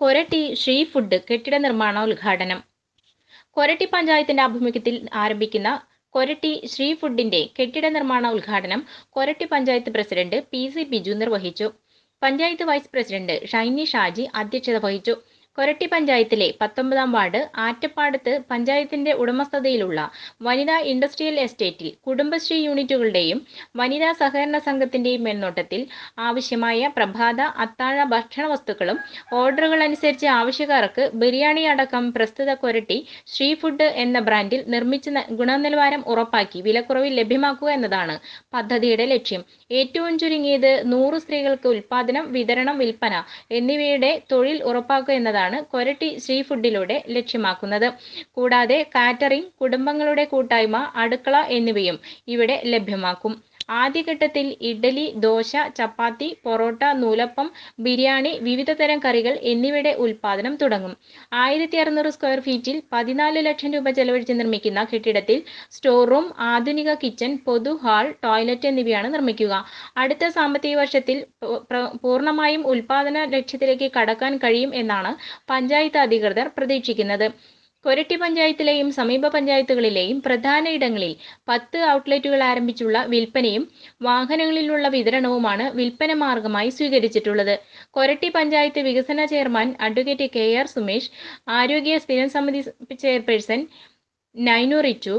Koratty Shri food കെട്ടിട നിർമ്മാണ ഉദ്ഘാടനം കൊരട്ടി പഞ്ചായത്തിന്റെ ആഭിമുഖ്യത്തിൽ ആരംഭിക്കുന്ന കൊരട്ടി ശ്രീ ഫുഡിന്റെ കെട്ടിട നിർമ്മാണ ഉദ്ഘാടനം Koratty panchayat president P C Biju നിർവഹിച്ചു പഞ്ചായത്ത് വൈസ് പ്രസിഡന്റ് ഷൈനി ഷാജി അധ്യക്ഷത വഹിച്ചു കൊരട്ടി പഞ്ചായത്തിലെ പത്തൊമ്പതാം വാർഡ് ആറ്റപ്പാടത്ത് പഞ്ചായത്തിന്റെ ഉടമസ്ഥതയിലുള്ള വനിതാ ഇൻഡസ്ട്രിയൽ എസ്റ്റേറ്റിൽ കുടുംബശ്രീ യൂണിറ്റുകളുടെയും വനിതാ സഹകരണ സംഘത്തിന്റെയും മേൽനോട്ടത്തിൽ ആവശ്യമായ പ്രഭാത അത്താഴ ഭക്ഷണ വസ്തുക്കളും ഓർഡറുകൾ അനുസരിച്ച് ആവശ്യക്കാർക്ക് ബിരിയാണി അടക്കം പ്രസ്തുത കൊരട്ടി ശ്രീ ഫുഡ് എന്ന ബ്രാൻഡിൽ നിർമ്മിച്ച് ന- ഗുണനിലവാരം ഉറപ്പാക്കി വിലക്കുറവിൽ ലഭ്യമാക്കുക എന്നതാണ് പദ്ധതിയുടെ ലക്ഷ്യം ഏറ്റവും ചുരുങ്ങിയത് നൂറ് സ്ത്രീകൾക്ക് ഉൽപാദനം വിതരണം വിൽപ്പന എന്നിവയുടെ തൊഴിൽ ഉറപ്പാക്കുക എന്നതാണ് കൊരട്ടി ശ്രീ ഫുഡിലൂടെ ലക്ഷ്യമാക്കുന്നത് കൂടാതെ കാറ്ററിംഗ് കുടുംബങ്ങളുടെ കൂട്ടായ്മ അടുക്കള എന്നിവയും ഇവിടെ ലഭ്യമാക്കും ആദ്യഘട്ടത്തിൽ ഇഡ്ഡലി ദോശ ചപ്പാത്തി പൊറോട്ട നൂലപ്പം ബിരിയാണി വിവിധ തരം കറികൾ എന്നിവയുടെ ഉൽപാദനം തുടങ്ങും ആയിരത്തി അറുന്നൂറ് സ്ക്വയർ ഫീറ്റിൽ പതിനാല് ലക്ഷം രൂപ ചെലവഴിച്ച് നിർമ്മിക്കുന്ന കെട്ടിടത്തിൽ സ്റ്റോർ റൂം ആധുനിക കിച്ചൺ പൊതു ഹാൾ ടോയ്ലറ്റ് എന്നിവയാണ് നിർമ്മിക്കുക അടുത്ത സാമ്പത്തിക വർഷത്തിൽ പൂ- പ്ര- പൂർണ്ണമായും ഉൽപാദന ലക്ഷ്യത്തിലേക്ക് കടക്കാൻ കഴിയും എന്നാണ് പഞ്ചായത്ത് അധികൃതർ പ്രതീക്ഷിക്കുന്നത് കൊരട്ടി പഞ്ചായത്തിലെയും സമീപ പഞ്ചായത്തുകളിലെയും പ്രധാന ഇടങ്ങളിൽ പത്ത് ഔട്ട്ലെറ്റുകൾ ആരംഭിച്ചുള്ള വിൽപ്പനയും വാഹനങ്ങളിലുള്ള വിതരണവുമാണ് വിൽപ്പന മാർഗമായി സ്വീകരിച്ചിട്ടുള്ളത് കൊരട്ടി പഞ്ചായത്ത് വികസന chairman advocate K R Sumesh ആരോഗ്യ സ്ഥിരം സമിതി ചെയർപേഴ്സൺ നൈനു റിച്ചു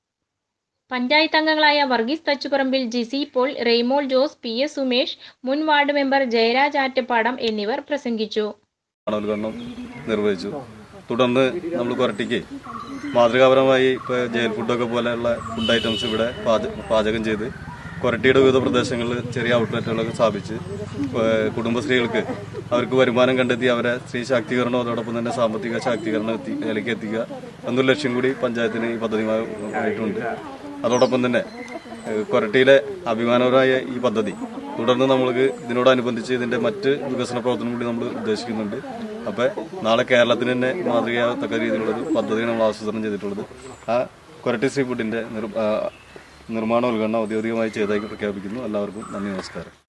പഞ്ചായത്ത് അംഗങ്ങളായ വർഗീസ് തച്ചുപറമ്പിൽ ജിസി പോൾ റെയ്മോൾ ജോസ് പി എസ് സുമേഷ് മുൻ വാർഡ് മെമ്പർ ജയരാജ് ആറ്റപ്പാടം എന്നിവർ പ്രസംഗിച്ചു ഉദ്ഘാടനം നിർവഹിച്ചു തുടർന്ന് നമ്മൾ കൊരട്ടിക്ക് മാതൃകാപരമായി ഇപ്പോൾ ജയിൽ ഫുഡൊക്കെ പോലെയുള്ള ഫുഡ് ഐറ്റംസ് ഇവിടെ പാച- പാചകം ചെയ്ത് കൊരട്ടിയുടെ വിവിധ പ്രദേശങ്ങളിൽ ചെറിയ ഔട്ട്ലെറ്റുകളൊക്കെ സ്ഥാപിച്ച് ഏഹ് കുടുംബശ്രീകൾക്ക് അവർക്ക് വരുമാനം കണ്ടെത്തി അവരെ സ്ത്രീ ശാക്തീകരണം അതോടൊപ്പം തന്നെ സാമ്പത്തിക ശാക്തീകരണം എത്തി നിലയ്ക്ക് എത്തിക്കുക എന്നൊരു ലക്ഷ്യം കൂടി പഞ്ചായത്തിന് ഈ പദ്ധതിയുമായിട്ടുണ്ട് അതോടൊപ്പം തന്നെ ഏഹ് കൊരട്ടിയിലെ അഭിമാനപരമായ ഈ പദ്ധതി തുടർന്ന് നമ്മൾക്ക് ഇതിനോടനുബന്ധിച്ച് ഇതിന്റെ മറ്റ് വികസന പ്രവർത്തനം കൂടി നമ്മൾ ഉദ്ദേശിക്കുന്നുണ്ട് അപ്പൊ നാളെ കേരളത്തിന് തന്നെ മാതൃകയാകത്തക്ക രീതിയിലുള്ള ഒരു പദ്ധതിയാണ് നമ്മൾ ആസൂത്രണം ചെയ്തിട്ടുള്ളത് ആ കൊരട്ടി സീ ഫുഡിന്റെ നിർ- ആ, നിർമ്മാണ ഉദ്ഘാടനം ഔദ്യോഗികമായി ചെയ്തതായി പ്രഖ്യാപിക്കുന്നു എല്ലാവർക്കും നന്ദി നമസ്കാരം